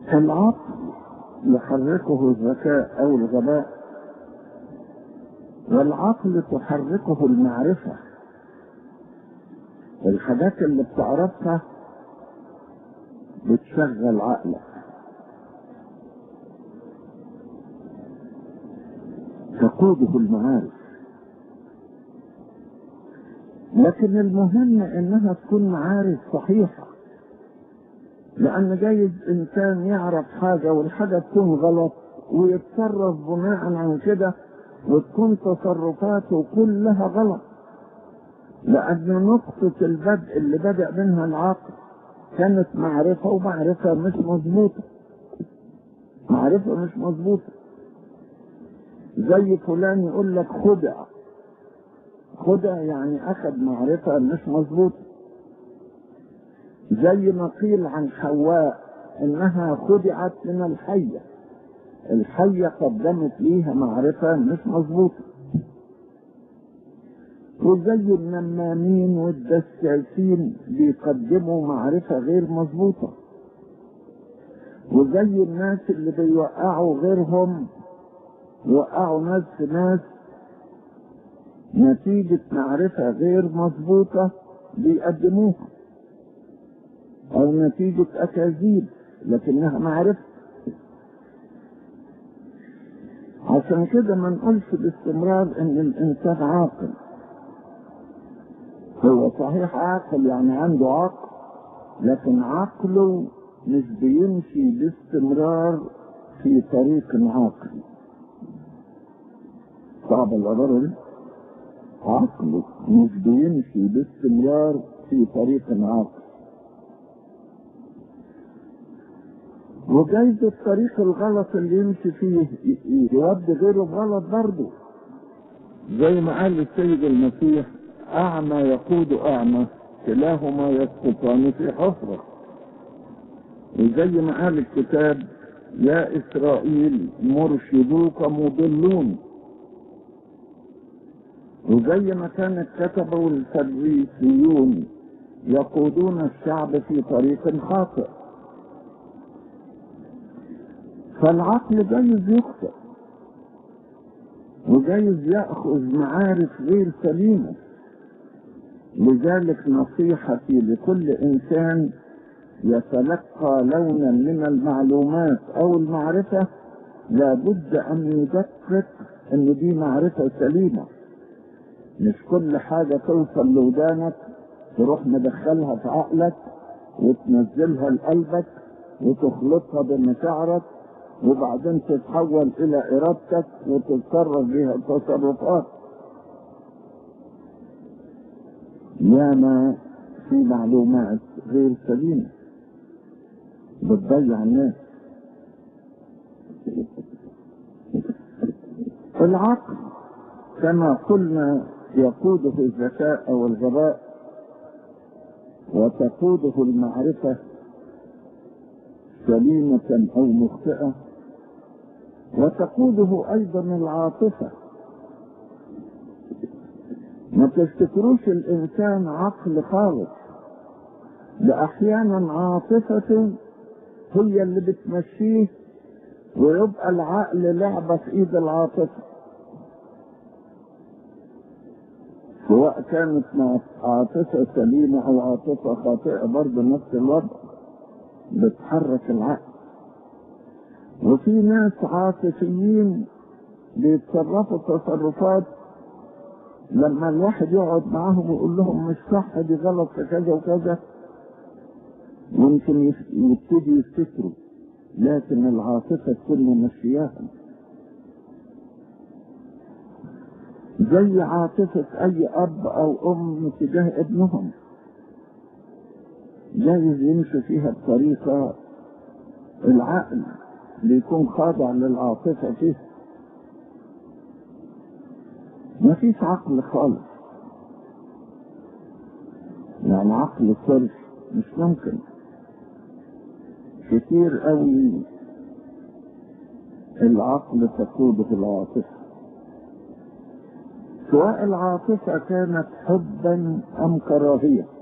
العقل يحركه الذكاء او الغباء والعقل تحركه المعرفة الحاجات اللي بتعرفها بتشغل عقلك تقوده المعارف لكن المهم انها تكون معارف صحيحة لان جايز انسان يعرف حاجة والحاجة تكون غلط ويتصرف بناء عن كده وتكون تصرفاته كلها غلط لان نقطة البدء اللي بدأ منها العقل كانت معرفة ومعرفة مش مظبوطة معرفة مش مظبوطة زي فلان يقول لك خدع خدع يعني اخذ معرفة مش مظبوطة زي ما قيل عن حواء انها خدعت من الحية الحية قدمت ليها معرفة مش مظبوطة وزي النمامين والدساسين بيقدموا معرفة غير مظبوطة وزي الناس اللي بيوقعوا غيرهم وقعوا ناس في ناس نتيجة معرفة غير مظبوطة بيقدموها أو نتيجة أكاذيب لكنها معرفة عشان كده ما نقولش باستمرار إن الإنسان عاقل هو صحيح عاقل يعني عنده عقل لكن عقله مش بيمشي باستمرار في طريق عاقل صعب العبارة دي عقله مش بيمشي باستمرار في طريق عاقل وجايز الطريق الغلط اللي يمشي فيه يودي غيره بغلط برضه زي ما قال السيد المسيح أعمى يقود أعمى كلاهما يسقطان في حفرة وزي ما قال الكتاب يا إسرائيل مرشدوك مضلون وزي ما كان الكتبة والفريسيون يقودون الشعب في طريق خاطئ فالعقل جايز يخطئ وجايز يأخذ معارف غير سليمة لذلك نصيحتي لكل إنسان يتلقى لونا من المعلومات أو المعرفة لابد أن يدقق أن دي معرفة سليمة مش كل حاجة توصل لودانك تروح مدخلها في عقلك وتنزلها لقلبك وتخلطها بمشاعرك وبعدين تتحول إلى إرادتك وتتصرف بها تصرفات ياما في معلومات غير سليمة بتضيع الناس العقل كما قلنا يقوده الذكاء أو الغباء وتقوده المعرفة سليمة أو مخطئة وتقوده أيضا العاطفة ما تفتكروش الإنسان عقل خالص ده أحيانا عاطفته هي اللي بتمشيه ويبقى العقل لعبة في إيد العاطفة سواء كانت عاطفة سليمة أو عاطفة خاطئة برضه نفس الوضع بتحرك العقل وفي ناس عاطفيين بيتصرفوا تصرفات لما الواحد يقعد معاهم ويقول لهم مش صح دي غلط في كذا وكذا ممكن يبتدي يفتكروا لكن العاطفة تكون ممشياهم زي عاطفة أي أب أو أم تجاه ابنهم جايز يمشي فيها بطريقة العقل بيكون خاضع للعاطفة فيه ما فيش عقل خالص يعني عقل صرف مش ممكن كتير قوي العقل تقوده العاطفة سواء العاطفة كانت حبا أم كراهية